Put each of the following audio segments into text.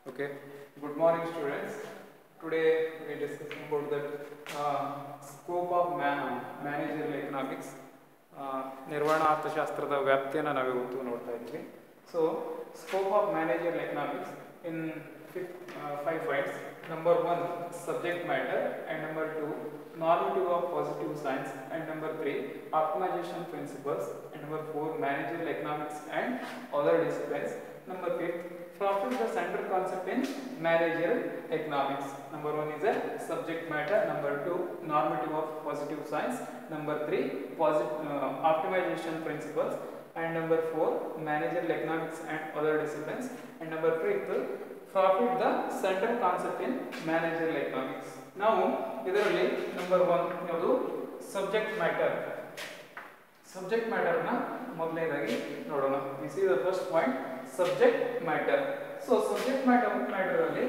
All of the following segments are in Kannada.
Okay. Good morning, students. Today we are discussing about the uh, scope of ma- managerial economics. Uh, ನಿರ್ವಹಣಾ ಅರ್ಥಶಾಸ್ತ್ರದ ವ್ಯಾಪ್ತಿಯನ್ನು ನಾವು ಇವತ್ತು ನೋಡ್ತಾ ಇದ್ವಿ so scope of managerial economics in five points number one subject matter and number two normative of positive science and number 3 optimization principles and number 4 managerial economics and other disciplines number 5 profit the central concept in managerial economics number 1 is a subject matter number 2 normative of positive science number 3 posit- uh, optimization principles and number 4 managerial economics and other disciplines and number 5 profit the central concept in managerial economics ನಾವು ಇದರಲ್ಲಿ ನಂಬರ್ ಒನ್ ಯಾವುದು ಸಬ್ಜೆಕ್ಟ್ ಮ್ಯಾಟರ್ ಸಬ್ಜೆಕ್ಟ್ ಮ್ಯಾಟರ್ನ ಮೊದಲನೇದಾಗಿ ನೋಡೋಣ this is the first point subject matter so subject matter matter ಅಲ್ಲಿ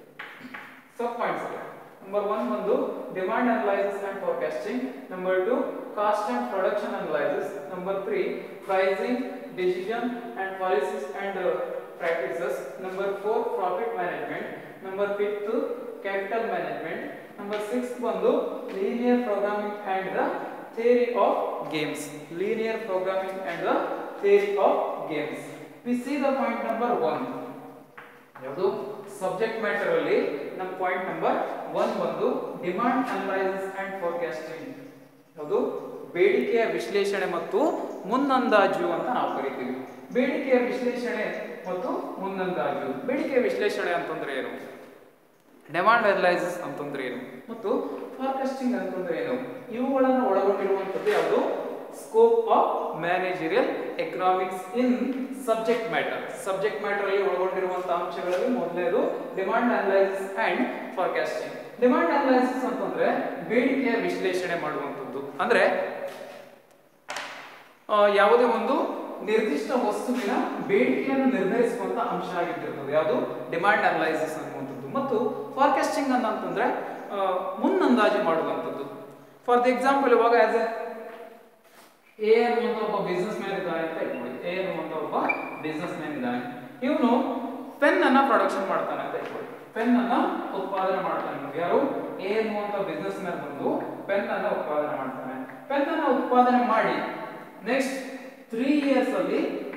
ಸಬ್ ಪಾಯಿಂಟ್ಸ್ ಇದೆ ನಂಬರ್ ಒನ್ ಬಂದು demand analysis and forecasting number two cost and production analysis number three pricing decision and policies and practices number four profit management number fifth capital management number six ಬಂದು linear programming and the theory of games linear programming and the theory of games we see the point number one ಯಾವುದು ಸಬ್ಜೆಕ್ಟ್ ಮ್ಯಾಟರ್ ಅಲ್ಲಿ ನಮ್ಮ ಪಾಯಿಂಟ್ ನಂಬರ್ ಒನ್ ಬಂದು ಡಿಮಾಂಡ್ ಅನಲೈಸಿಸ್ ಅಂಡ್ ಫೋರ್ಕಾಸ್ಟಿಂಗ್ ಯಾವುದು ಬೇಡಿಕೆಯ ವಿಶ್ಲೇಷಣೆ ಮತ್ತು ಮುನ್ನಂದಾಜು ಅಂತ ನಾವು ಕರಿತೀವಿ ಬೇಡಿಕೆಯ ವಿಶ್ಲೇಷಣೆ ಮತ್ತು ಮುನ್ನಂದಾಜು ಬೇಡಿಕೆಯ ವಿಶ್ಲೇಷಣೆ ಅಂತಂದ್ರೆ ಏನು ಡಿಮಾಂಡ್ ಅನಲೈಸಿಸ್ ಅಂತಂದ್ರೆ ಏನು ಮತ್ತು ಫಾರ್ಕಾಸ್ಟಿಂಗ್ ಅಂತಂದ್ರೆ ಏನು ಇವುಗಳನ್ನು ಒಳಗೊಂಡಿರುವಂಥದ್ದು ಯಾವುದು scope of managerial economics in subject matter subject matter ಅಲ್ಲಿ ಒಳಗೊಂಡಿರುವಂತಹ ಅಂಶಗಳಲ್ಲಿ ಮೊದಲನೇದು demand analysis and forecasting demand analysis ಅಂತಂದ್ರೆ ಬೇಡಿಕೆಯ ವಿಶ್ಲೇಷಣೆ ಮಾಡುವಂಥದ್ದು ಅಂದ್ರೆ ಆ, ಯಾವುದೇ ಒಂದು ನಿರ್ದಿಷ್ಟ ವಸ್ತುವಿನ ಬೇಡಿಕೆಯನ್ನು ನಿರ್ಧರಿಸುವಂತ ಅಂಶ ಆಗಿಟ್ಟಿರ್ತದೆ ಯಾವುದು ಡಿಮಾಂಡ್ ಅನಲೈಸಿಸ್ ಅನ್ನುವಂಥದ್ದು ಮತ್ತು ಫಾರ್ಕಾಸ್ಟಿಂಗ್ ಅಂತಂದ್ರೆ ಆ, ಮುನ್ನಂದಾಜು ಮಾಡುವಂಥದ್ದು ಫಾರ್ ದ ಎಕ್ಸಾಂಪಲ್ ಇವಾಗ ಆಸ್ ಎ ಅನ್ನುವಂಥ ಒಬ್ಬ ಬಿಸ್ನೆಸ್ ಮ್ಯಾನ್ ಇದ್ದಾನೆ ಅಂತ ಇಟ್ಕೊಳ್ಳಿ ಎ ಅನ್ನುವಂಥ ಒಬ್ಬ ಬಿಸ್ನೆಸ್ ಮ್ಯಾನ್ ಇದ್ದಾನೆ ಇವನು ಪೆನ್ ಅನ್ನ ಪ್ರೊಡಕ್ಷನ್ ಮಾಡ್ತಾನೆ ಅಂತ ಇಟ್ಕೊಳ್ಳಿ ಪೆನ್ ಅನ್ನ ಉತ್ಪಾದನೆ ಮಾಡ್ತಾನೆ ಇವ್ನು. ಯಾರು ಎ ಅನ್ನುವಂಥ ಬಿಸ್ನೆಸ್ ಮ್ಯಾನ್ ಬಂದು ಪೆನ್ ಅನ್ನ ಉತ್ಪಾದನೆ ಮಾಡ್ತಾನೆ ಪೆನ್ ಅನ್ನ ಉತ್ಪಾದನೆ ಮಾಡಿ ನೆಕ್ಸ್ಟ್ ತ್ರೀ ಇಯರ್ಸ್ ಅಲ್ಲಿ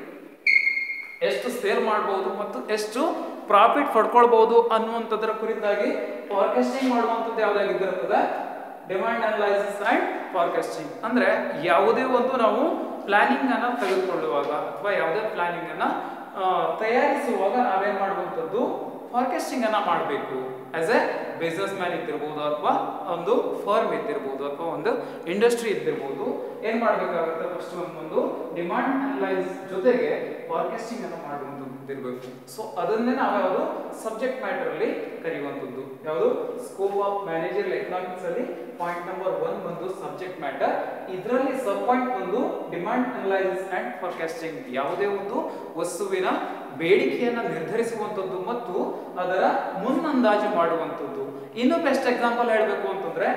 ಎಷ್ಟು ಸೇಲ್ ಮಾಡಬಹುದು ಮತ್ತು ಎಷ್ಟು ಪ್ರಾಫಿಟ್ ಪಡ್ಕೊಳ್ಬಹುದು ಅನ್ನುವಂಥದ್ರ ಕುರಿತಾಗಿ ಫಾರ್ಕಾಸ್ಟಿಂಗ್ ಮಾಡುವಂಥದ್ದು ಯಾವ್ದಾಗಿದ್ದಿರ್ತದೆ ಡಿಮಾಂಡ್ ಅನಲೈಸಿಸ್ ಅಂಡ್ ಫಾರ್ಕಾಸ್ಟಿಂಗ್ ಅಂದ್ರೆ ಯಾವುದೇ ಒಂದು ನಾವು ಪ್ಲಾನಿಂಗ್ ಅನ್ನ ತೆಗೆದುಕೊಳ್ಳುವಾಗ ಅಥವಾ ಯಾವುದೇ ಪ್ಲಾನಿಂಗ್ ಅನ್ನ ಆ, ತಯಾರಿಸುವಾಗ ನಾವೇನ್ ಮಾಡುವಂಥದ್ದು ಫಾರ್ಕಾಸ್ಟಿಂಗ್ ಅನ್ನ ಮಾಡಬೇಕು ಆಸ್ ಎ ಬಿಸ್ನೆಸ್ ಮ್ಯಾನ್ ಇದ್ದಿರ್ಬೋದು ಅಥವಾ ಒಂದು ಫರ್ಮ್ ಇದ್ದಿರ್ಬೋದು ಅಥವಾ ಒಂದು ಇಂಡಸ್ಟ್ರಿ ಇದ್ದಿರ್ಬೋದು ಏನ್ ಮಾಡ್ಬೇಕಾಗುತ್ತೆ ಫಸ್ಟ್ ಒಂದು ಡಿಮಾಂಡ್ ಅನಲೈಸ್ ಜೊತೆಗೆ ಫಾರ್ಕಾಸ್ಟಿಂಗ್ ಅನ್ನು ಮಾಡುವಂಥದ್ದು ಇರಬೇಕು ಸೊ ಅದನ್ನೇ ನಾವು ಯಾವುದು ಸಬ್ಜೆಕ್ಟ್ ಮ್ಯಾಟರ್ ಅಲ್ಲಿ ಕರೆಯುವಂಥದ್ದು ಯಾವುದು ಸ್ಕೋಪ್ ಆಫ್ ಮ್ಯಾನೇಜರ್ ಎಕನಾಮಿಕ್ಸ್ ಅಲ್ಲಿ ಪಾಯಿಂಟ್ ನಂಬರ್ ಒನ್ ಬಂದು ಸಬ್ಜೆಕ್ಟ್ ಮ್ಯಾಟರ್ ಇದರಲ್ಲಿ ಸಬ್ ಪಾಯಿಂಟ್ ಬಂದು ಡಿಮಾಂಡ್ ಅನಲೈಸಿಸ್ ಅಂಡ್ ಫಾರ್ಕಾಸ್ಟಿಂಗ್ ಯಾವುದೇ ಒಂದು ವಸ್ತುವಿನ ಬೇಡಿಕೆಯನ್ನು ನಿರ್ಧರಿಸುವಂಥದ್ದು ಮತ್ತು ಅದರ ಮುನ್ನಂದಾಜು ಮಾಡುವಂಥದ್ದು ಇನ್ನು ಬೆಸ್ಟ್ ಎಕ್ಸಾಂಪಲ್ ಹೇಳಬೇಕು ಅಂತಂದ್ರೆ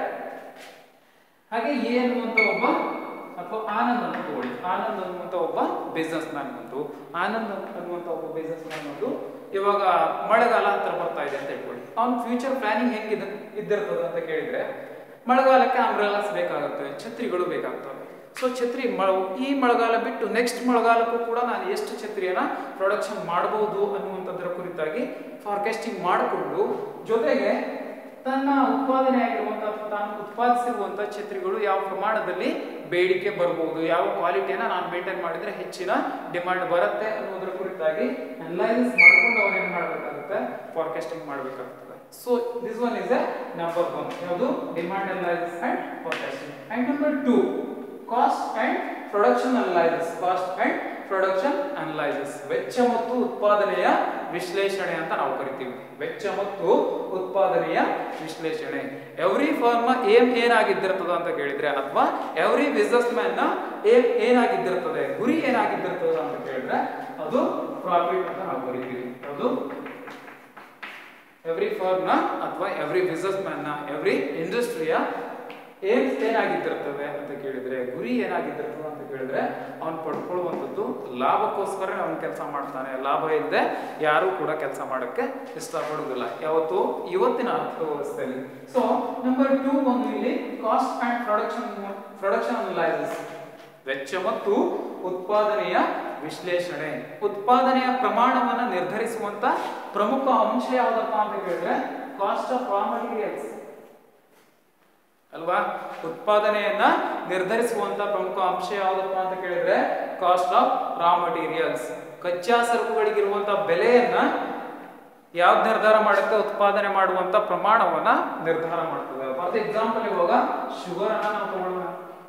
ಹಾಗೆ ಎ ಅನ್ನುವಂಥ ಒಬ್ಬ ಅಥವಾ ಆನಂದ್ ಅಂತ ತಗೊಳ್ಳಿ ಆನಂದ್ ಅನ್ನುವಂಥ ಒಬ್ಬ ಬಿಸ್ನೆಸ್ ಮ್ಯಾನ್ ಬಂತು ಆನಂದ್ ಅನ್ನುವಂಥ ಒಬ್ಬ ಬಿಸ್ನೆಸ್ ಮ್ಯಾನ್ ಬಂದು ಇವಾಗ ಮಳೆಗಾಲ ಹತ್ರ ಬರ್ತಾ ಇದೆ ಅಂತ ಇಟ್ಕೊಳ್ಳಿ ಅವ್ನ ಫ್ಯೂಚರ್ ಪ್ಲಾನಿಂಗ್ ಹೆಂಗಿದೆ ಇದ್ದಿರ್ತದೆ ಅಂತ ಕೇಳಿದ್ರೆ ಮಳೆಗಾಲಕ್ಕೆ ಅಂಬ್ರೆಲಾಸ್ ಬೇಕಾಗುತ್ತೆ ಛತ್ರಿಗಳು ಬೇಕಾಗ್ತವೆ ಸೊ ಛತ್ರಿ ಮಳ ಈ ಮಳೆಗಾಲ ಬಿಟ್ಟು ನೆಕ್ಸ್ಟ್ ಮಳೆಗಾಲಕ್ಕೂ ಕೂಡ ನಾನು ಎಷ್ಟು ಛತ್ರಿಯನ್ನ ಪ್ರೊಡಕ್ಷನ್ ಮಾಡಬಹುದು ಅನ್ನುವಂಥದ್ರ ಕುರಿತಾಗಿ ಫಾರ್ಕಾಸ್ಟಿಂಗ್ ಮಾಡಿಕೊಂಡು ಜೊತೆಗೆ ತನ್ನ ಉತ್ಪಾದನೆ ಆಗಿರುವಂತಹ ತಾನು ಉತ್ಪಾದಿಸಿರುವಂತಹ ಛತ್ರಿಗಳು ಯಾವ ಪ್ರಮಾಣದಲ್ಲಿ ಬೇಡಿಕೆ ಬರ್ಬೋದು ಯಾವ ಕ್ವಾಲಿಟಿಯನ್ನ ನಾನು ಮೇಂಟೈನ್ ಮಾಡಿದ್ರೆ ಹೆಚ್ಚಿನ ಡಿಮಾಂಡ್ ಬರುತ್ತೆ ಅನ್ನೋದ್ರ ಕುರಿತಾಗಿ ಅನಲೈಸಿಸ್ ಮಾಡ್ಕೊಂಡು ಅವ್ರು ಏನ್ ಮಾಡ್ಬೇಕಾಗುತ್ತೆ ಫಾರ್ಕಾಸ್ಟಿಂಗ್ ಮಾಡ್ಬೇಕಾಗ್ತದೆ so this one is a number one ಯಾವುದು demand analysis and forecasting and number two cost and production analysis cost and production analysis ವೆಚ್ಚ ಮತ್ತು ಉತ್ಪಾದನೆಯ ವಿಶ್ಲೇಷಣೆ ಅಂತ ನಾವು ಕರಿತೀವಿ ವೆಚ್ಚ ಮತ್ತು ಉತ್ಪಾದನೆಯ ವಿಶ್ಲೇಷಣೆ ಎವ್ರಿ ಫರ್ಮ್ ಏಮ್ ಏನಾಗಿದ್ದಿರ್ತದ ಅಂತ ಕೇಳಿದ್ರೆ ಅಥವಾ ಎವ್ರಿ ಬಿಸ್ನೆಸ್ ಮ್ಯಾನ್ ನ ಏಮ್ ಏನಾಗಿದ್ದಿರ್ತದೆ ಗುರಿ ಏನಾಗಿದ್ದಿರ್ತದ ಅಂತ ಕೇಳಿದ್ರೆ ಅದು ಪ್ರಾಫಿಟ್ ಅಂತ ನಾವು ಕರಿತೀವಿ ಅದು ಎವ್ರಿ ಫರ್ಮ್ ನ ಅಥವಾ ಎವ್ರಿ ಬಿಸ್ನೆಸ್ ಮ್ಯಾನ್ ನ ಎವ್ರಿ ಇಂಡಸ್ಟ್ರಿಯ ಏಮ್ಸ್ ಏನಾಗಿದ್ದಿರ್ತದೆ ಅಂತ ಕೇಳಿದ್ರೆ ಗುರಿ ಏನಾಗಿದ್ದಿರ್ತದೆ ಅಂತ ಕೇಳಿದ್ರೆ ಅವನು ಪಡ್ಕೊಳ್ಳುವಂಥದ್ದು ಲಾಭಕ್ಕೋಸ್ಕರ ಅವನು ಕೆಲಸ ಮಾಡ್ತಾನೆ ಲಾಭ ಇಲ್ಲದೆ ಯಾರೂ ಕೂಡ ಕೆಲಸ ಮಾಡೋಕ್ಕೆ ಇಷ್ಟಪಡುವುದಿಲ್ಲ ಯಾವತ್ತು ಇವತ್ತಿನ ಅರ್ಥವ್ಯವಸ್ಥೆಯಲ್ಲಿ ಸೊ ನಂಬರ್ ಟೂ ಬಂದು ಇಲ್ಲಿ cost and production production analysis ವೆಚ್ಚ ಮತ್ತು ಉತ್ಪಾದನೆಯ ವಿಶ್ಲೇಷಣೆ ಉತ್ಪಾದನೆಯ ಪ್ರಮಾಣವನ್ನು ನಿರ್ಧರಿಸುವಂತ ಪ್ರಮುಖ ಅಂಶ ಯಾವುದಪ್ಪ ಅಂತ ಕೇಳಿದ್ರೆ ಕಾಸ್ಟ್ ಆಫ್ ರಾ ಮಟೀರಿಯಲ್ಸ್ ಅಲ್ವಾ ಉತ್ಪಾದನೆಯನ್ನ ನಿರ್ಧರಿಸುವಂತ ಪ್ರಮುಖ ಅಂಶ ಯಾವುದಪ್ಪ ಅಂತ ಕೇಳಿದ್ರೆ ಕಾಸ್ಟ್ ಆಫ್ ರಾ ಮಟೀರಿಯಲ್ಸ್ ಕಚ್ಚಾ ಸರಕುಗಳಿಗಿರುವಂತ ಬೆಲೆಯನ್ನ ಯಾವ್ದು ನಿರ್ಧಾರ ಮಾಡುತ್ತೆ ಉತ್ಪಾದನೆ ಮಾಡುವಂತ ಪ್ರಮಾಣವನ್ನ ನಿರ್ಧಾರ ಮಾಡ್ತದೆ ಫಾರ್ ಎಕ್ಸಾಂಪಲ್ ಇವಾಗ ಶುಗರ್ ಅನ್ನ ನಾವು ತಗೊಳ್ಳೋಣ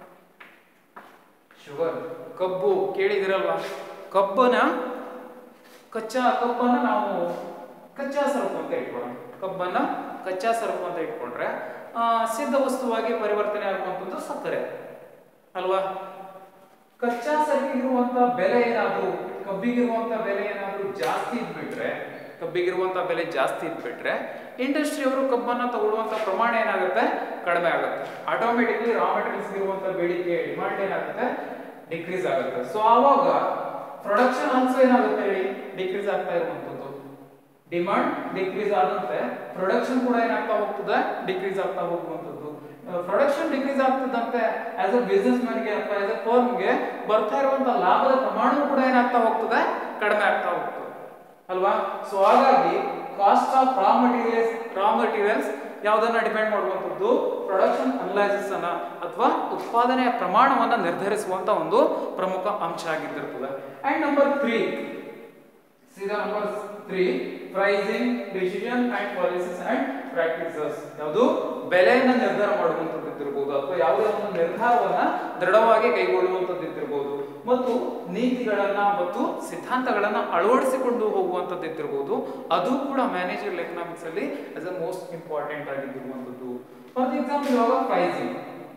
ಶುಗರ್ ಕಬ್ಬು ಕೇಳಿದಿರಲ್ವಾ ಕಬ್ಬನ ಕಚ್ಚಾ ಕಬ್ಬನ್ನ ನಾವು ಕಚ್ಚಾ ಸರಕು ಅಂತ ಇಟ್ಕೊಳ್ಳೋಣ ಕಬ್ಬನ್ನ ಕಚ್ಚಾ ಸರಕು ಅಂತ ಇಟ್ಕೊಂಡ್ರೆ ಆ, ಸಿದ್ಧ ವಸ್ತುವಾಗಿ ಪರಿವರ್ತನೆ ಆಗುವಂಥದ್ದು ಸಕ್ಕರೆ ಅಲ್ವಾ ಕಚ್ಚಾ ಸರಕಿಗಿರುವಂತ ಬೆಲೆ ಏನಾದ್ರು ಕಬ್ಬಿಗಿರುವಂತ ಬೆಲೆ ಏನಾದ್ರು ಜಾಸ್ತಿ ಇದ್ಬಿಟ್ರೆ ಕಬ್ಬಿಗಿರುವಂತ ಬೆಲೆ ಜಾಸ್ತಿ ಇದ್ಬಿಟ್ರೆ ಇಂಡಸ್ಟ್ರಿಯವರು ಕಬ್ಬನ್ನ ತಗೊಳ್ಳುವಂತ ಪ್ರಮಾಣ ಏನಾಗುತ್ತೆ ಕಡಿಮೆ ಆಗುತ್ತೆ ಆಟೋಮೆಟಿಕ್ಲಿ ರಾ ಮೆಟೀರಿಯಲ್ಸ್ ಇರುವಂತ ಬೇಡಿಕೆ ಡಿಮಾಂಡ್ ಏನಾಗುತ್ತೆ ಡಿಕ್ರೀಸ್ ಆಗುತ್ತೆ ಸೊ ಆವಾಗ ಪ್ರೊಡಕ್ಷನ್ ಆಲ್ಸೋ ಏನಾಗುತ್ತೆ ಹೇಳಿ ಡಿಕ್ರೀಸ್ ಆಗ್ತಾ ಇರುವಂತದ್ದು ಡಿಮಾಂಡ್ ಡಿಕ್ರೀಸ್ ಆದಂತೆ ಪ್ರೊಡಕ್ಷನ್ ಕೂಡ ಏನಾಗ್ತಾ ಹೋಗ್ತದೆ ಡಿಕ್ರೀಸ್ ಆಗ್ತಾ ಹೋಗುವಂಥದ್ದು ಪ್ರೊಡಕ್ಷನ್ ಡಿಕ್ರೀಸ್ ಆಗ್ತದಂತೆ ಆಸ್ ಅ ಬಿಸ್ನೆಸ್ ಮ್ಯಾನ್ಗೆ ಅಥವಾ ಆಸ್ ಅ ಫರ್ಮ್ಗೆ ಬರ್ತಾ ಇರುವಂತ ಲಾಭದ ಪ್ರಮಾಣವೂ ಕೂಡ ಏನಾಗ್ತಾ ಹೋಗ್ತದೆ ಕಡಿಮೆ ಆಗ್ತಾ ಹೋಗ್ತದೆ ಅಲ್ವಾ ಸೊ ಹಾಗಾಗಿ cost of raw materials raw materials ಯಾವುದನ್ನ ಡಿಪೆಂಡ್ ಮಾಡುವಂಥದ್ದು ಪ್ರೊಡಕ್ಷನ್ ಅನಲೈಸಿಸ್ ಅನ್ನ ಅಥವಾ ಉತ್ಪಾದನೆಯ ಪ್ರಮಾಣವನ್ನ ನಿರ್ಧರಿಸುವಂತ ಒಂದು ಪ್ರಮುಖ ಅಂಶ ಆಗಿದ್ದಿರ್ತದೆ ಅಂಡ್ ನಂಬರ್ ತ್ರೀ ಸೀದಾ number three pricing decision and policies and practices ಯಾವುದು ಬೆಲೆಯನ್ನ ನಿರ್ಧಾರ ಮಾಡುವಂಥದ್ದು ಇದ್ದಿರ್ಬೋದು ಅಥವಾ ಯಾವುದೇ ಒಂದು ನಿರ್ಧಾರವನ್ನ ದೃಢವಾಗಿ ಕೈಗೊಳ್ಳುವಂಥದ್ದು ಇದ್ದಿರ್ಬೋದು ಮತ್ತು ನೀತಿಗಳನ್ನ ಮತ್ತು ಸಿದ್ಧಾಂತಗಳನ್ನ ಅಳವಡಿಸಿಕೊಂಡು ಹೋಗುವಂಥದ್ದು ಇದ್ದಿರ್ಬೋದು ಅದು ಕೂಡ ಮ್ಯಾನೇಜರ್ ಎಕನಾಮಿಕ್ಸ್ ಅಲ್ಲಿ ಆಸ್ ಅ ಮೋಸ್ಟ್ ಇಂಪಾರ್ಟೆಂಟ್ ಆಗಿರುವಂಥದ್ದು ಫಾರ್ ಎಕ್ಸಾಂಪಲ್ ಇವಾಗ ಪ್ರೈಸಿಂಗ್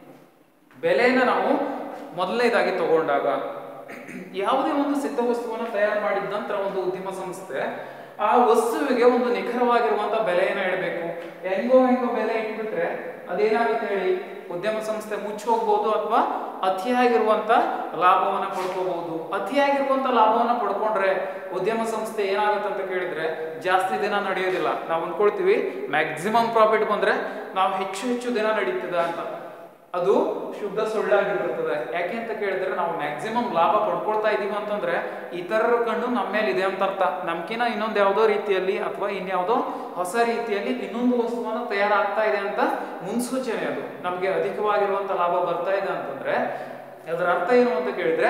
ಬೆಲೆಯನ್ನ ನಾವು ಮೊದಲನೇದಾಗಿ ತಗೊಂಡಾಗ ಯಾವುದೇ ಒಂದು ಸಿದ್ಧ ವಸ್ತುವನ್ನು ತಯಾರು ಮಾಡಿದ ನಂತರ ಒಂದು ಉದ್ಯಮ ಸಂಸ್ಥೆ ಆ ವಸ್ತುವಿಗೆ ಒಂದು ನಿಖರವಾಗಿರುವಂತ ಬೆಲೆಯನ್ನ ಇಡಬೇಕು ಹೆಂಗೋ ಹೆಂಗೋ ಬೆಲೆ ಇಟ್ಬಿಟ್ರೆ ಅದೇನಾಗುತ್ತೆ ಹೇಳಿ ಉದ್ಯಮ ಸಂಸ್ಥೆ ಮುಚ್ಚಿ ಹೋಗ್ಬೋದು ಅಥವಾ ಅತಿಯಾಗಿರುವಂತ ಲಾಭವನ್ನ ಪಡ್ಕೋಬಹುದು ಅತಿಯಾಗಿರುವಂತ ಲಾಭವನ್ನ ಪಡ್ಕೊಂಡ್ರೆ ಉದ್ಯಮ ಸಂಸ್ಥೆ ಏನಾಗುತ್ತೆ ಅಂತ ಕೇಳಿದ್ರೆ ಜಾಸ್ತಿ ದಿನ ನಡೆಯೋದಿಲ್ಲ ನಾವು ಅನ್ಕೊಳ್ತೀವಿ ಮ್ಯಾಕ್ಸಿಮಮ್ ಪ್ರಾಫಿಟ್ ಬಂದ್ರೆ ನಾವು ಹೆಚ್ಚು ಹೆಚ್ಚು ದಿನ ನಡೀತದ ಅಂತ ಅದು ಶುದ್ಧ ಸುಳ್ಳಾಗಿರ್ತದೆ ಯಾಕೆ ಅಂತ ಕೇಳಿದ್ರೆ ನಾವು ಮ್ಯಾಕ್ಸಿಮಮ್ ಲಾಭ ಪಡ್ಕೊಳ್ತಾ ಇದೀವಿ ಅಂತಂದ್ರೆ ಇತರರ ಕಣ್ಣು ನಮ್ಮ ಮೇಲೆ ಇದೆ ಅಂತ ಅರ್ಥ ನಮ್ಕಿನ ಇನ್ನೊಂದು ಯಾವುದೋ ರೀತಿಯಲ್ಲಿ ಅಥವಾ ಇನ್ಯಾವುದೋ ಹೊಸ ರೀತಿಯಲ್ಲಿ ಇನ್ನೊಂದು ವಸ್ತುವನ್ನ ತಯಾರಾಗ್ತಾ ಇದೆ ಅಂತ ಮುನ್ಸೂಚನೆ ಅದು ನಮಗೆ ಅಧಿಕವಾಗಿರುವಂತ ಲಾಭ ಬರ್ತಾ ಇದೆ ಅಂತಂದ್ರೆ ಅದರ ಅರ್ಥ ಏನು ಅಂತ ಕೇಳಿದ್ರೆ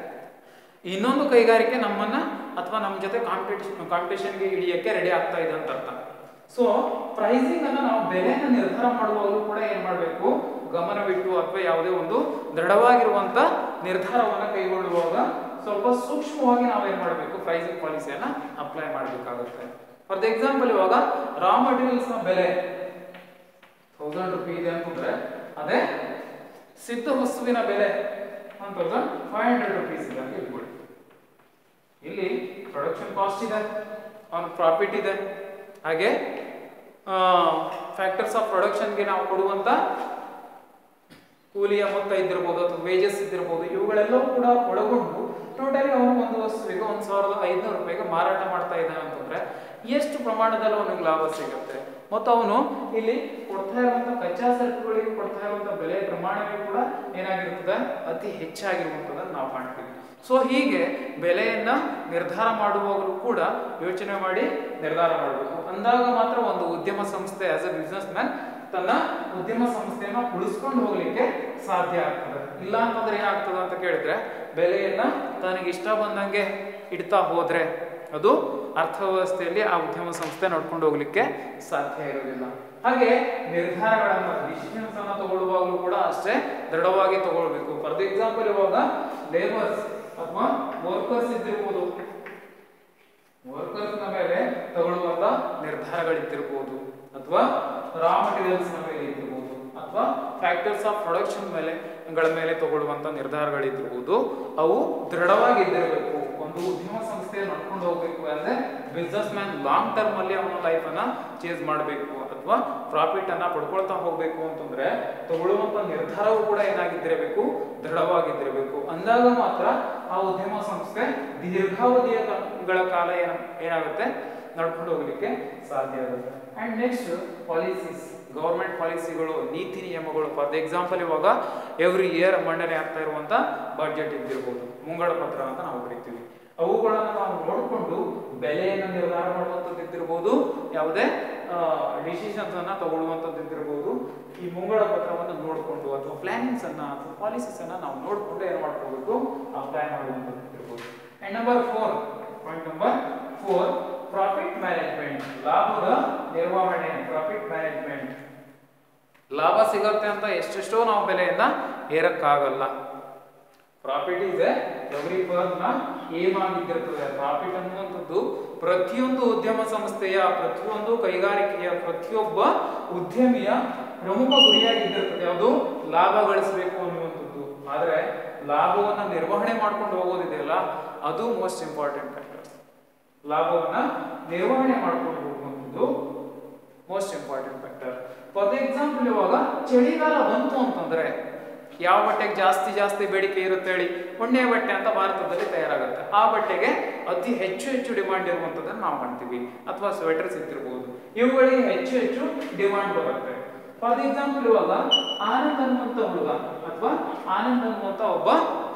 ಇನ್ನೊಂದು ಕೈಗಾರಿಕೆ ನಮ್ಮನ್ನ ಅಥವಾ ನಮ್ಮ ಜೊತೆ ಕಾಂಪಿಟೇಷನ್ ಕಾಂಪಿಟೇಷನ್ಗೆ ಇಳಿಯಕ್ಕೆ ರೆಡಿ ಆಗ್ತಾ ಇದೆ ಅಂತ ಅರ್ಥ ಸೊ ಪ್ರೈಸಿಂಗ್ ಅನ್ನ ನಾವು ಬೆಲೆನ ನಿರ್ಧಾರ ಮಾಡುವಾಗಲೂ ಕೂಡ ಏನ್ ಮಾಡಬೇಕು ಗಮನವಿಟ್ಟು ಅಥವಾ ಯಾವುದೇ ಒಂದು ದೃಢವಾಗಿರುವಂತ ನಿರ್ಧಾರವನ್ನ ಕೈಗೊಳ್ಳುವಾಗ ಸ್ವಲ್ಪ ಸೂಕ್ಷ್ಮವಾಗಿ ನಾವೇನ್ ಮಾಡಬೇಕು ಪ್ರೈಸಿಂಗ್ ಪಾಲಿಸಿಯನ್ನ ಅಪ್ಲೈ ಮಾಡಬೇಕಾಗುತ್ತೆ ಫಾರ್ ಎಕ್ಸಾಂಪಲ್ ಇವಾಗ ರಾ ಮಟೀರಿಯಲ್ಸ್ ನ ಬೆಲೆ ತೌಸಂಡ್ ರುಪಿ ಇದೆ ಅಂತಂದ್ರೆ ಅದೇ ಸಿದ್ಧ ವಸ್ತುವಿನ ಬೆಲೆ one thousand five hundred rupees ಇದೆ ಅಂತ ಇಟ್ಕೊಳ್ಳಿ ಇಲ್ಲಿ ಪ್ರೊಡಕ್ಷನ್ ಕಾಸ್ಟ್ ಇದೆ ಅವನ್ ಪ್ರಾಫಿಟ್ ಇದೆ ಹಾಗೆ ಫ್ಯಾಕ್ಟರ್ಸ್ ಆಫ್ ಪ್ರೊಡಕ್ಷನ್ಗೆ ನಾವು ಕೊಡುವಂತ ಕೂಲಿಯ ಮೊತ್ತ ಇದ್ದಿರ್ಬೋದು ಅಥವಾ ವೇಜಸ್ ಇದ್ದಿರ್ಬೋದು ಇವುಗಳೆಲ್ಲವೂ ಕೂಡ ಒಳಗೊಂಡು ಟೋಟಲಿ ಅವನು ಒಂದು ವಸ್ತುವಿಗೆ ಒಂದ್ ಸಾವಿರದ ಐದುನೂರು ರೂಪಾಯಿಗೆ ಮಾರಾಟ ಮಾಡ್ತಾ ಇದ್ದಾನೆ ಅಂತಂದ್ರೆ ಎಷ್ಟು ಪ್ರಮಾಣದಲ್ಲಿ ಅವನಿಗೆ ಲಾಭ ಸಿಗುತ್ತೆ ಮತ್ತು ಅವನು ಇಲ್ಲಿ ಕೊಡ್ತಾ ಇರುವಂತ ಕಚ್ಚಾ ಸರಕುಗಳಿಗೆ ಕೊಡ್ತಾ ಇರುವಂತ ಬೆಲೆ ಪ್ರಮಾಣವೇ ಕೂಡ ಏನಾಗಿರ್ತದೆ ಅತಿ ಹೆಚ್ಚಾಗಿರುವಂತದನ್ನು ನಾವು ಕಾಣ್ತೀವಿ ಸೊ ಹೀಗೆ ಬೆಲೆಯನ್ನ ನಿರ್ಧಾರ ಮಾಡುವಾಗಲೂ ಕೂಡ ಯೋಚನೆ ಮಾಡಿ ನಿರ್ಧಾರ ಮಾಡಬೇಕು ಅಂದಾಗ ಮಾತ್ರ ಒಂದು ಉದ್ಯಮ ಸಂಸ್ಥೆ ಆಸ್ ಎ ಬಿಸ್ನೆಸ್ ಮ್ಯಾನ್ ತನ್ನ ಉದ್ಯಮ ಸಂಸ್ಥೆಯನ್ನ ಉಳಿಸ್ಕೊಂಡು ಹೋಗ್ಲಿಕ್ಕೆ ಸಾಧ್ಯ ಆಗ್ತದೆ ಇಲ್ಲ ಅಂತಂದ್ರೆ ಏನಾಗ್ತದೆ ಅಂತ ಕೇಳಿದ್ರೆ ಬೆಲೆಯನ್ನ ತನಗೆ ಇಷ್ಟ ಬಂದಂಗೆ ಇಡ್ತಾ ಹೋದ್ರೆ ಅದು ಅರ್ಥವ್ಯವಸ್ಥೆಯಲ್ಲಿ ಆ ಉದ್ಯಮ ಸಂಸ್ಥೆ ನಡ್ಕೊಂಡು ಹೋಗ್ಲಿಕ್ಕೆ ಸಾಧ್ಯ ಇರೋದಿಲ್ಲ ಹಾಗೆ ನಿರ್ಧಾರಗಳನ್ನ ಡಿಸಿಷನ್ಸ್ ಅನ್ನ ತಗೊಳ್ಳುವಾಗಲೂ ಕೂಡ ಅಷ್ಟೇ ದೃಢವಾಗಿ ತಗೊಳ್ಬೇಕು ಫಾರ್ ಎಕ್ಸಾಂಪಲ್ ಇವಾಗ ಲೇಬರ್ಸ್ ಅಥವಾ ವರ್ಕರ್ಸ್ ಇದ್ದಿರ್ಬೋದು ವರ್ಕರ್ಸ್ ನ ಮೇಲೆ ತಗೊಳ್ಳುವಂತ ನಿರ್ಧಾರಗಳಿದ್ದಿರ್ಬೋದು ಅಥವಾ ರಾ ಮಟೀರಿಯಲ್ಸ್ ನ ಮೇಲೆ ಇದ್ದಿರ್ಬೋದು ಅಥವಾ ಫ್ಯಾಕ್ಟರ್ಸ್ ಆಫ್ ಪ್ರೊಡಕ್ಷನ್ ಮೇಲೆ ಗಳ ಮೇಲೆ ತಗೊಳ್ಳುವಂತ ನಿರ್ಧಾರಗಳಿರ್ಬೋದು ಅವು ದೃಢವಾಗಿದ್ದಿರಬೇಕು ಒಂದು ಉದ್ಯಮ ಸಂಸ್ಥೆ ನಡ್ಕೊಂಡು ಹೋಗ್ಬೇಕು ಅಂದ್ರೆ ಬಿಸ್ನೆಸ್ ಮ್ಯಾನ್ ಲಾಂಗ್ ಟರ್ಮ್ ಅಲ್ಲಿ ಅವನ ಲೈಫ್ ಅನ್ನ ಚೇಂಜ್ ಮಾಡಬೇಕು ಅಥವಾ ಪ್ರಾಫಿಟ್ ಅನ್ನ ಪಡ್ಕೊಳ್ತಾ ಹೋಗ್ಬೇಕು ಅಂತಂದ್ರೆ ತಗೊಳ್ಳುವಂತ ನಿರ್ಧಾರವು ಕೂಡ ಏನಾಗಿದ್ದಿರಬೇಕು ದೃಢವಾಗಿದ್ದಿರಬೇಕು ಅಂದಾಗ ಮಾತ್ರ ಆ ಉದ್ಯಮ ಸಂಸ್ಥೆ ದೀರ್ಘಾವಧಿಯ ಕ- ಗಳ ಕಾಲ ಏನ ಏನಾಗುತ್ತೆ ನಡ್ಕೊಂಡು ಹೋಗ್ಲಿಕ್ಕೆ ಸಾಧ್ಯ ಆಗುತ್ತೆ ಅಂಡ್ ನೆಕ್ಸ್ಟ್ ಪಾಲಿಸೀಸ್ ಗೌರ್ಮೆಂಟ್ ಪಾಲಿಸಿಗಳು ನೀತಿ ನಿಯಮಗಳು ಫಾರ್ ಎಕ್ಸಾಂಪಲ್ ಇವಾಗ ಎವ್ರಿ ಇಯರ್ ಮಂಡನೆ ಆಗ್ತಾ ಇರುವಂತ ಬಡ್ಜೆಟ್ ಇದ್ದಿರ್ಬೋದು ಮುಂಗಡ ಪತ್ರ ಅಂತ ನಾವು ಕರಿತೀವಿ ಅವುಗಳನ್ನು ನಾವು ನೋಡಿಕೊಂಡು ಬೆಲೆಯನ್ನು ನಿರ್ಧಾರ ಮಾಡುವಂಥದ್ದು ಇದ್ದಿರ್ಬೋದು ಯಾವುದೇ ಡಿಸಿಷನ್ಸ್ ಅನ್ನ ತಗೊಳ್ಳುವಂಥದ್ದು ಇದ್ದಿರ್ಬೋದು ಈ ಮುಂಗಡ ಪತ್ರವನ್ನು ನೋಡಿಕೊಂಡು ಅಥವಾ ಪ್ಲಾನಿಂಗ್ಸ್ ಅನ್ನ ಅಥವಾ ಪಾಲಿಸೀಸ್ ಅನ್ನ ನಾವು ನೋಡಿಕೊಂಡು ಏನು ಮಾಡ್ಕೋಬೇಕು ಅಪ್ಲೈ ಮಾಡುವಂಥದ್ದು ಇದ್ದಿರ್ಬೋದು and number four point number four profit management ಲಾಭದ ನಿರ್ವಹಣೆ ಪ್ರಾಫಿಟ್ ಮ್ಯಾನೇಜ್ಮೆಂಟ್ ಲಾಭ ಸಿಗುತ್ತೆ ಅಂತ ಎಷ್ಟೆಷ್ಟೋ ನಾವು ಬೆಲೆಯನ್ನ ಏರಕ್ಕಾಗಲ್ಲ ಪ್ರಾಫಿಟ್ ಇದೆ ಎವ್ರಿ ಫರ್ಮ್ ನ ಏಮ್ ಆಗಿದ್ದಿರ್ತದೆ ಪ್ರಾಫಿಟ್ ಅನ್ನುವಂಥದ್ದು ಪ್ರತಿಯೊಂದು ಉದ್ಯಮ ಸಂಸ್ಥೆಯ ಪ್ರತಿಯೊಂದು ಕೈಗಾರಿಕೆಯ ಪ್ರತಿಯೊಬ್ಬ ಉದ್ಯಮಿಯ ಪ್ರಮುಖ ಗುರಿಯಾಗಿದ್ದಿರ್ತದೆ ಅದು ಲಾಭ ಗಳಿಸಬೇಕು ಅನ್ನುವಂಥದ್ದು ಆದ್ರೆ ಲಾಭವನ್ನ ನಿರ್ವಹಣೆ ಮಾಡ್ಕೊಂಡು ಹೋಗೋದಿದೆಯಲ್ಲ ಅದು ಮೋಸ್ಟ್ ಇಂಪಾರ್ಟೆಂಟ್ ಫ್ಯಾಕ್ಟರ್ ಲಾಭವನ್ನ ನಿರ್ವಹಣೆ ಮಾಡ್ಕೊಂಡು ಹೋಗುವಂಥದ್ದು most important factor for example ಇವಾಗ ಚಳಿಗಾಲ ಬಂತು ಅಂತಂದ್ರೆ ಯಾವ ಬಟ್ಟೆಗೆ ಜಾಸ್ತಿ ಜಾಸ್ತಿ ಬೇಡಿಕೆ ಇರುತ್ತೆ ಹೇಳಿ ಉಣ್ಣೆ ಬಟ್ಟೆ ಅಂತ ಭಾರತದಲ್ಲಿ ತಯಾರಾಗುತ್ತೆ ಆ ಬಟ್ಟೆಗೆ ಅತಿ ಹೆಚ್ಚು ಹೆಚ್ಚು ಡಿಮಾಂಡ್ ಇರುವಂತದನ್ನ ನಾವು ಕಾಣ್ತೀವಿ ಅಥವಾ ಸ್ವೆಟರ್ಸ್ ಇದ್ದಿರ್ಬೋದು ಇವುಗಳಿಗೆ ಹೆಚ್ಚು ಹೆಚ್ಚು ಡಿಮಾಂಡ್ ಬರುತ್ತೆ ಫಾರ್ ಎಕ್ಸಾಂಪಲ್ ಇವಾಗ ಆನಂದ್ ಅನ್ನುವಂತ ಹುಡುಗ ಅಥವಾ ಆನಂದ್ ಅನ್ನುವಂತ ಒಬ್ಬ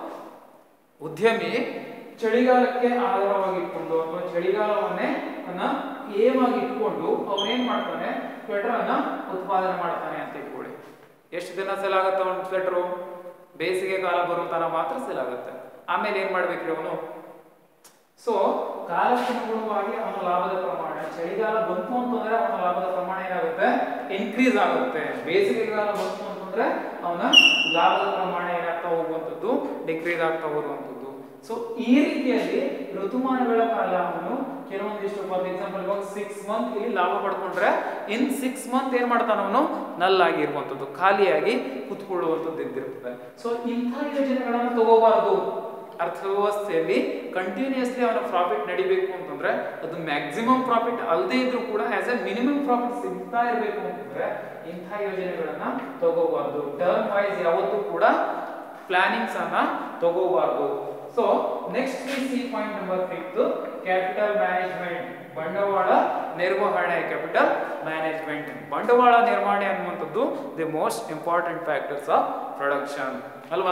ಉದ್ಯಮಿ ಚಳಿಗಾಲಕ್ಕೆ ಆಧಾರವಾಗಿಟ್ಕೊಂಡು ಅಥವಾ ಚಳಿಗಾಲವನ್ನೇ ಅನ್ನ ಏಮ್ ಆಗಿ ಇಟ್ಕೊಂಡು ಅವನೇನ್ ಮಾಡ್ತಾನೆ ಸ್ವೆಟರ್ ಅನ್ನ ಉತ್ಪಾದನೆ ಮಾಡ್ತಾನೆ ಅಂತ ಇಟ್ಕೊಳ್ಳಿ ಎಷ್ಟು ದಿನ ಸೇಲ್ ಆಗುತ್ತೆ ಅವನ ಸ್ವೆಟರು ಬೇಸಿಗೆ ಕಾಲ ಬರೋ ತನ ಮಾತ್ರ ಸೇಲ್ ಆಗುತ್ತೆ ಆಮೇಲೆ ಏನ್ ಮಾಡ್ಬೇಕ್ರಿ ಅವನು ಸೊ ಕಾಲಕ್ಕನುಗುಣವಾಗಿ ಅವನ ಲಾಭದ ಪ್ರಮಾಣ ಚಳಿಗಾಲ ಬಂತು ಅಂತಂದ್ರೆ ಅವನ ಲಾಭದ ಪ್ರಮಾಣ ಏನಾಗುತ್ತೆ ಇನ್ಕ್ರೀಸ್ ಆಗುತ್ತೆ ಬೇಸಿಗೆಗಾಲ ಬಂತು ಅಂತಂದ್ರೆ ಅವನ ಲಾಭದ ಪ್ರಮಾಣ ಏನಾಗ್ತಾ ಹೋಗುವಂಥದ್ದು ಡಿಕ್ರೀಸ್ ಆಗ್ತಾ ಹೋಗುವಂಥದ್ದು ಸೊ ಈ ರೀತಿಯಲ್ಲಿ ಋತುಮಾನಗಳ ಕಾಲ ಅವನು ಕೆಲವೊಂದಿಷ್ಟು ಫಾರ್ ಎಕ್ಸಾಂಪಲ್ ಇವಾಗ ಸಿಕ್ಸ್ ಮಂತ್ ಇಲ್ಲಿ ಲಾಭ ಪಡ್ಕೊಂಡ್ರೆ ಇನ್ ಸಿಕ್ಸ್ ಮಂತ್ ಏನ್ ಮಾಡ್ತಾನ ಅವನು ನಲ್ ಆಗಿರುವಂಥದ್ದು ಖಾಲಿಯಾಗಿ ಕುತ್ಕೊಳ್ಳುವಂಥದ್ದು ಇದ್ದಿರ್ತದೆ ಸೊ ಇಂಥ ಯೋಜನೆಗಳನ್ನ ತಗೋಬಾರದು ಅರ್ಥವ್ಯವಸ್ಥೆಯಲ್ಲಿ ಕಂಟಿನ್ಯೂಸ್ಲಿ ಅವನ ಪ್ರಾಫಿಟ್ ನಡಿಬೇಕು ಅಂತಂದ್ರೆ ಅದು ಮ್ಯಾಕ್ಸಿಮಮ್ ಪ್ರಾಫಿಟ್ ಅಲ್ಲದೆ ಇದ್ರೂ ಕೂಡ ಆಸ್ ಎ ಮಿನಿಮಮ್ ಪ್ರಾಫಿಟ್ ಸಿಗ್ತಾ ಇರಬೇಕು ಅಂತಂದ್ರೆ ಇಂಥ ಯೋಜನೆಗಳನ್ನ ತಗೋಬಾರ್ದು ಟರ್ಮ್ ವೈಸ್ ಯಾವತ್ತೂ ಕೂಡ ಪ್ಲಾನಿಂಗ್ಸ್ ಅನ್ನ ತಗೋಬಾರ್ದು so next we see point number fifth capital management ಬಂಡವಾಳ ನಿರ್ವಹಣೆ ಕ್ಯಾಪಿಟಲ್ ಮ್ಯಾನೇಜ್ಮೆಂಟ್ ಬಂಡವಾಳ ನಿರ್ವಹಣೆ ಅನ್ನುವಂಥದ್ದು the most important factors of production ಅಲ್ವಾ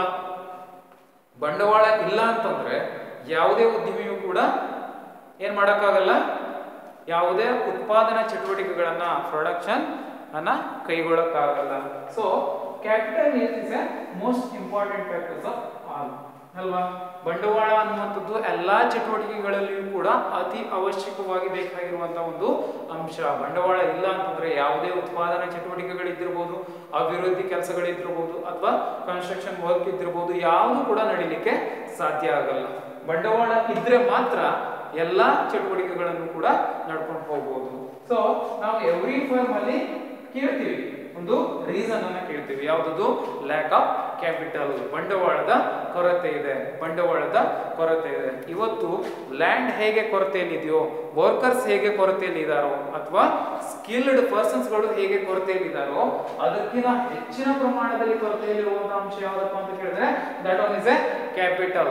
ಬಂಡವಾಳ ಇಲ್ಲ ಅಂತಂದ್ರೆ ಯಾವುದೇ ಉದ್ಯಮಿಯು ಕೂಡ ಏನ್ ಮಾಡಕ್ಕಾಗಲ್ಲ ಯಾವುದೇ ಉತ್ಪಾದನಾ ಚಟುವಟಿಕೆಗಳನ್ನ ಪ್ರೊಡಕ್ಷನ್ ಅನ್ನ ಕೈಗೊಳ್ಳಕ್ಕಾಗಲ್ಲ so capital is a most important factors of all ಅಲ್ವಾ ಬಂಡವಾಳ ಅನ್ನುವಂಥದ್ದು ಎಲ್ಲಾ ಚಟುವಟಿಕೆಗಳಲ್ಲಿಯೂ ಕೂಡ ಅತಿ ಅವಶ್ಯಕವಾಗಿ ಬೇಕಾಗಿರುವಂತಹ ಒಂದು ಅಂಶ ಬಂಡವಾಳ ಇಲ್ಲ ಅಂತಂದ್ರೆ ಯಾವುದೇ ಉತ್ಪಾದನಾ ಚಟುವಟಿಕೆಗಳಿದ್ದಿರ್ಬೋದು ಅಭಿವೃದ್ಧಿ ಕೆಲಸಗಳಿದ್ದಿರ್ಬೋದು ಅಥವಾ ಕನ್ಸ್ಟ್ರಕ್ಷನ್ ವರ್ಕ್ ಇದ್ದಿರ್ಬೋದು ಯಾವುದು ಕೂಡ ನಡೀಲಿಕ್ಕೆ ಸಾಧ್ಯ ಆಗಲ್ಲ ಬಂಡವಾಳ ಇದ್ರೆ ಮಾತ್ರ ಎಲ್ಲಾ ಚಟುವಟಿಕೆಗಳನ್ನು ಕೂಡ ನಡ್ಕೊಂಡು ಹೋಗ್ಬೋದು ಸೊ ನಾವು ಎವ್ರಿ ಫರ್ಮ್ ಅಲ್ಲಿ ಕೇಳ್ತೀವಿ ಒಂದು ರೀಸನ್ ಅನ್ನ ಕೇಳ್ತೀವಿ ಯಾವ್ದು ಲ್ಯಾಕ್ ಆಫ್ ಕ್ಯಾಪಿಟಲ್ ಬಂಡವಾಳದ ಕೊರತೆ ಇದೆ ಬಂಡವಾಳದ ಕೊರತೆ ಇದೆ ಇವತ್ತು ಲ್ಯಾಂಡ್ ಹೇಗೆ ಕೊರತೆಯಲ್ಲಿದೆಯೋ ವರ್ಕರ್ಸ್ ಹೇಗೆ ಕೊರತೆಯಲ್ಲಿ ಇದಾರೋ ಅಥವಾ ಸ್ಕಿಲ್ಡ್ ಪರ್ಸನ್ಸ್ಗಳು ಹೇಗೆ ಕೊರತೆಯಲ್ಲಿ ಇದಾರೋ ಅದಕ್ಕಿಂತ ಹೆಚ್ಚಿನ ಪ್ರಮಾಣದಲ್ಲಿ ಕೊರತೆಯಲ್ಲಿರುವಂತಹ ಅಂಶ ಯಾವ್ದಪ್ಪ ಅಂತ ಕೇಳಿದ್ರೆ that one is a capital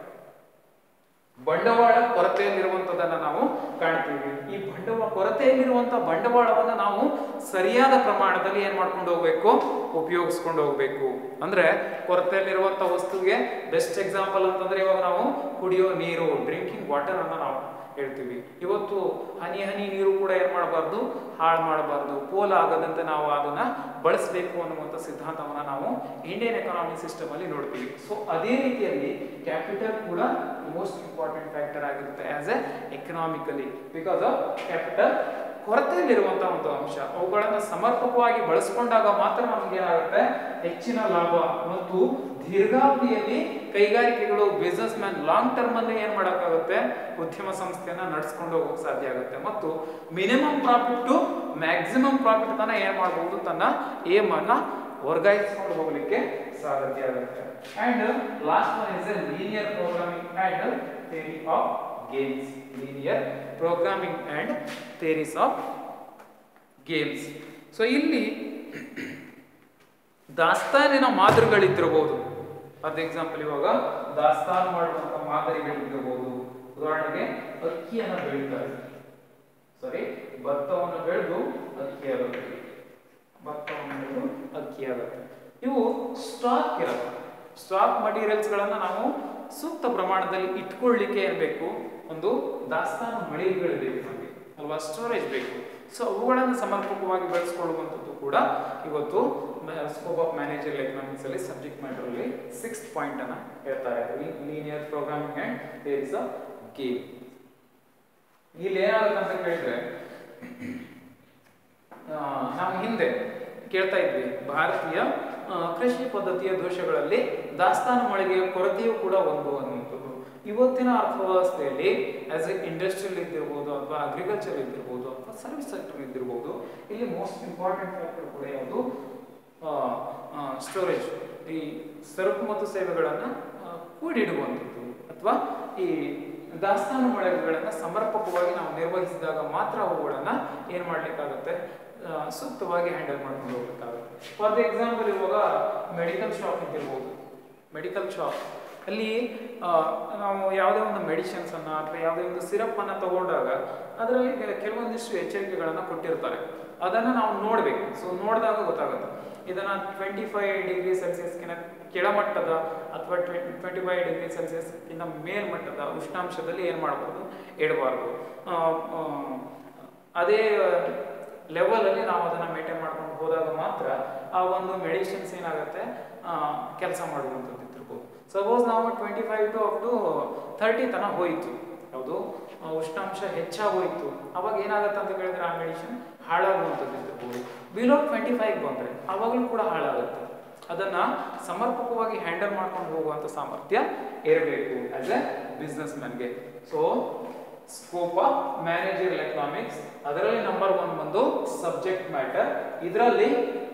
ಬಂಡವಾಳ ಕೊರತೆಯಲ್ಲಿರುವಂತದನ್ನ ನಾವು ಕಾಣ್ತೀವಿ ಈ ಬಂಡವಾಳ ಕೊರತೆಯಲ್ಲಿರುವಂತಹ ಬಂಡವಾಳವನ್ನ ನಾವು ಸರಿಯಾದ ಪ್ರಮಾಣದಲ್ಲಿ ಏನ್ ಮಾಡ್ಕೊಂಡು ಹೋಗ್ಬೇಕು ಉಪಯೋಗಿಸ್ಕೊಂಡು ಹೋಗ್ಬೇಕು ಅಂದ್ರೆ ಕೊರತೆಯಲ್ಲಿರುವಂತಹ ವಸ್ತುವಿಗೆ ಬೆಸ್ಟ್ ಎಕ್ಸಾಂಪಲ್ ಅಂತಂದ್ರೆ ಇವಾಗ ನಾವು ಕುಡಿಯೋ ನೀರು ಡ್ರಿಂಕಿಂಗ್ ವಾಟರ್ ಅನ್ನ ನಾವು ಹೇಳ್ತೀವಿ ಇವತ್ತು ಹನಿ ಹನಿ ನೀರು ಕೂಡ ಏನ್ ಮಾಡಬಾರ್ದು ಹಾಳು ಮಾಡಬಾರ್ದು ಪೋಲ ಆಗದಂತೆ ನಾವು ಅದನ್ನ ಬಳಸಬೇಕು ಅನ್ನುವಂಥ ಸಿದ್ಧಾಂತವನ್ನ ನಾವು ಇಂಡಿಯನ್ ಎಕನಾಮಿ ಸಿಸ್ಟಮ್ ಅಲ್ಲಿ ನೋಡ್ತೀವಿ ಸೊ ಅದೇ ರೀತಿಯಲ್ಲಿ ಕ್ಯಾಪಿಟಲ್ ಕೂಡ ಮೋಸ್ಟ್ ಇಂಪಾರ್ಟೆಂಟ್ ಫ್ಯಾಕ್ಟರ್ ಆಗಿರುತ್ತೆ as a economically because of capital ಕೊರತೆಯಲ್ಲಿರುವಂತಹ ಒಂದು ಅಂಶ ಅವುಗಳನ್ನು ಸಮರ್ಪಕವಾಗಿ ಬಳಸಿಕೊಂಡಾಗ ಮಾತ್ರ ನಮ್ಗೆ ಏನಾಗುತ್ತೆ ಹೆಚ್ಚಿನ ಲಾಭ ಮತ್ತು ದೀರ್ಘಾವಧಿಯಲ್ಲಿ ಕೈಗಾರಿಕೆಗಳು ಬಿಸ್ನೆಸ್ ಮ್ಯಾನ್ ಲಾಂಗ್ ಟರ್ಮ್ ಅಲ್ಲಿ ಏನ್ ಮಾಡಕ್ಕಾಗುತ್ತೆ ಉದ್ಯಮ ಸಂಸ್ಥೆಯನ್ನ ನಡ್ಸ್ಕೊಂಡು ಹೋಗೋಕೆ ಸಾಧ್ಯ ಆಗುತ್ತೆ ಮತ್ತು minimum profit to maximum profit ತನ ಏನ್ ಮಾಡಬಹುದು ತನ್ನ ಏಮ್ ಅನ್ನ ವರ್ಗಾಯಿಸ್ಕೊಂಡು ಹೋಗ್ಲಿಕ್ಕೆ ಸಾಧ್ಯ ಆಗುತ್ತೆ and last one is linear programming and theory of games linear programming and theories of games so ಇಲ್ಲಿ ದಾಸ್ತಾನಿನ ಮಾದರಿಗಳಿದ್ದಿರಬಹುದು ಅದ್ ಎಕ್ಸಾಂಪಲ್ ಇವಾಗ ದಾಸ್ತಾನು ಮಾಡುವಂತ ಮಾದರಿಗಳಿದ್ದಿರಬಹುದು ಉದಾಹರಣೆಗೆ ಅಕ್ಕಿಯನ್ನು ಬೆಳೀತಾರೆ ಸಾರಿ ಭತ್ತವನ್ನು ಬೆಳೆದು ಅಕ್ಕಿ ಆಗುತ್ತೆ ಭತ್ತವನ್ನು ಬೆಳೆದು ಅಕ್ಕಿ ಆಗುತ್ತೆ ಇವು ಸ್ಟಾಕ್ ಇರುತ್ತೆ ಸ್ಟಾಕ್ ಮಟೀರಿಯಲ್ಸ್ಗಳನ್ನು ನಾವು ಸೂಕ್ತ ಪ್ರಮಾಣದಲ್ಲಿ ಇಟ್ಕೊಳ್ಳಿಕ್ಕೆ ಏನ್ ಬೇಕು ಒಂದು ದಾಸ್ತಾನು ಮಳಿಗೆಗಳು ಬೇಕು ನಮಗೆ ಅಲ್ವಾ ಸ್ಟೋರೇಜ್ ಬೇಕು ಸೊ ಅವುಗಳನ್ನು ಸಮರ್ಪಕವಾಗಿ ಬೆಳೆಸ್ಕೊಳ್ಳುವಂಥದ್ದು ಕೂಡ ಇವತ್ತು ಸ್ಕೋಪ್ ಆಫ್ ಮ್ಯಾನೇಜರ್ ಎಕನಾಮಿಕ್ಸ್ ಅಲ್ಲಿ ಸಬ್ಜೆಕ್ಟ್ ಮ್ಯಾಟರ್ ಅಲ್ಲಿ ಸಿಕ್ಸ್ ಪಾಯಿಂಟ್ ಅನ್ನ ಹೇಳ್ತಾ ಇದ್ದೀವಿ linear programming and there is a game ಇಲ್ಲಿ ಏನಾಗುತ್ತೆ ಅಂತ ಕೇಳಿದ್ರೆ ಆ, ನಾವು ಹಿಂದೆ ಕೇಳ್ತಾ ಇದ್ವಿ ಭಾರತೀಯ ಆ, ಕೃಷಿ ಪದ್ಧತಿಯ ದೋಷಗಳಲ್ಲಿ ದಾಸ್ತಾನು ಮಳಿಗೆಯ ಕೊರತೆಯೂ ಕೂಡ ಒಂದು ಅನ್ನುವಂಥದ್ದು ಇವತ್ತಿನ ಅರ್ಥವ್ಯವಸ್ಥೆಯಲ್ಲಿ ಆಸ್ ಎ ಇಂಡಸ್ಟ್ರಿಯಲ್ ಇದ್ದಿರ್ಬೋದು ಅಥವಾ ಅಗ್ರಿಕಲ್ಚರ್ ಇದ್ದಿರ್ಬೋದು ಅಥವಾ ಸರ್ವಿಸ್ ಸೆಕ್ಟರ್ ಇದ್ದಿರ್ಬೋದು ಇಲ್ಲಿ ಮೋಸ್ಟ್ ಇಂಪಾರ್ಟೆಂಟ್ ಫ್ಯಾಕ್ಟರ್ ಕೂಡ ಯಾವುದು ಸ್ಟೋರೇಜ್ ಈ ಸರಕು ಮತ್ತು ಸೇವೆಗಳನ್ನು ಕೂಡಿಡುವಂಥದ್ದು ಅಥವಾ ಈ ದಾಸ್ತಾನು ಮಳಿಗೆಗಳನ್ನು ಸಮರ್ಪಕವಾಗಿ ನಾವು ನಿರ್ವಹಿಸಿದಾಗ ಮಾತ್ರ ಅವುಗಳನ್ನು ಏನು ಮಾಡಲಿಕ್ಕಾಗುತ್ತೆ ಆ, ಸೂಕ್ತವಾಗಿ ಹ್ಯಾಂಡಲ್ ಮಾಡ್ಕೊಂಡು ಹೋಗ್ಬೇಕಾಗುತ್ತೆ ಫಾರ್ ದ ಎಕ್ಸಾಂಪಲ್ ಇವಾಗ ಮೆಡಿಕಲ್ ಶಾಪ್ ಇದ್ದಿರ್ಬೋದು ಮೆಡಿಕಲ್ ಶಾಪ್ ಅಲ್ಲಿ ಆ, ನಾವು ಯಾವುದೇ ಒಂದು ಮೆಡಿಸಿನ್ಸ್ ಅನ್ನ ಅಥವಾ ಯಾವುದೇ ಒಂದು ಸಿರಪ್ ಅನ್ನ ತಗೊಂಡಾಗ ಅದರಲ್ಲಿ ಕೆಲವೊಂದಿಷ್ಟು ಎಚ್ಚರಿಕೆಗಳನ್ನು ಕೊಟ್ಟಿರ್ತಾರೆ ಅದನ್ನ ನಾವು ನೋಡ್ಬೇಕು ಸೊ ನೋಡಿದಾಗ ಗೊತ್ತಾಗುತ್ತೆ ಇದನ್ನ ಟ್ವೆಂಟಿ ಫೈವ್ ಡಿಗ್ರಿ ಸೆಲ್ಸಿಯಸ್ಗಿನ ಕೆಳಮಟ್ಟದ ಅಥವಾ ಟ್ವೆಂಟಿ ಫೈವ್ ಡಿಗ್ರಿ ಸೆಲ್ಸಿಯಸ್ಗಿಂತ ಮೇಲ್ಮಟ್ಟದ ಉಷ್ಣಾಂಶದಲ್ಲಿ ಏನು ಮಾಡಬಾರ್ದು ಇಡಬಾರ್ದು ಆ, ಆ, ಅದೇ ಲೆವೆಲ್ ಅಲ್ಲಿ ನಾವು ಅದನ್ನ ಮೇಂಟೈನ್ ಮಾಡ್ಕೊಂಡು ಹೋದಾಗ ಮಾತ್ರ ಆ ಒಂದು ಮೆಡಿಸಿನ್ಸ್ ಏನಾಗುತ್ತೆ ಕೆಲಸ ಮಾಡುವಂಥದ್ದು ಇರ್ಬೋದು ಸಪೋಸ್ ನಾವು twenty five to up to thirty ತನಕ ಹೋಯಿತು ಯಾವುದು ಆ, ಉಷ್ಣಾಂಶ ಹೆಚ್ಚಾಗೋಯ್ತು ಅವಾಗ ಏನಾಗುತ್ತೆ ಅಂತ ಕೇಳಿದ್ರೆ ಆ ಮೆಡಿಸಿನ್ ಹಾಳಾಗುವಂಥದ್ದು ಇರ್ಬೋದು ಬಿಲೋ ಟ್ವೆಂಟಿ ಫೈವ್ ಬಂದ್ರೆ ಅವಾಗಲೂ ಕೂಡ ಹಾಳಾಗುತ್ತೆ ಅದನ್ನ ಸಮರ್ಪಕವಾಗಿ ಹ್ಯಾಂಡಲ್ ಮಾಡ್ಕೊಂಡು ಹೋಗುವಂತ ಸಾಮರ್ಥ್ಯ ಇರಬೇಕು ಆಸ್ ಎ ಬಿಸ್ನೆಸ್ ಮ್ಯಾನ್ಗೆ so scope of manager economics ಅದರಲ್ಲಿ ನಂಬರ್ ಒನ್ ಬಂದು ಸಬ್ಜೆಕ್ಟ್ ಮ್ಯಾಟರ್ ಇದರಲ್ಲಿ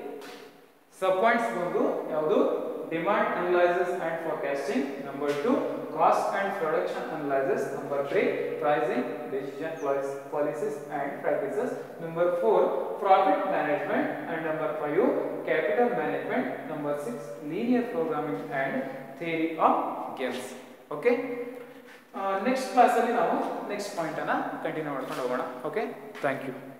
ಸಬ್ ಪಾಯಿಂಟ್ಸ್ ಬಂದು ಯಾವುದು demand analysis and forecasting number two cost and production analysis number three pricing decision policies and practices number four profit management and number five capital management number six linear programming and theory of games okay next ಕ್ಲಾಸಲ್ಲಿ ನಾವು ನೆಕ್ಸ್ಟ್ ಪಾಯಿಂಟನ್ನು ಕಂಟಿನ್ಯೂ ಮಾಡ್ಕೊಂಡು ಹೋಗೋಣ ಓಕೆ ಥ್ಯಾಂಕ್ ಯು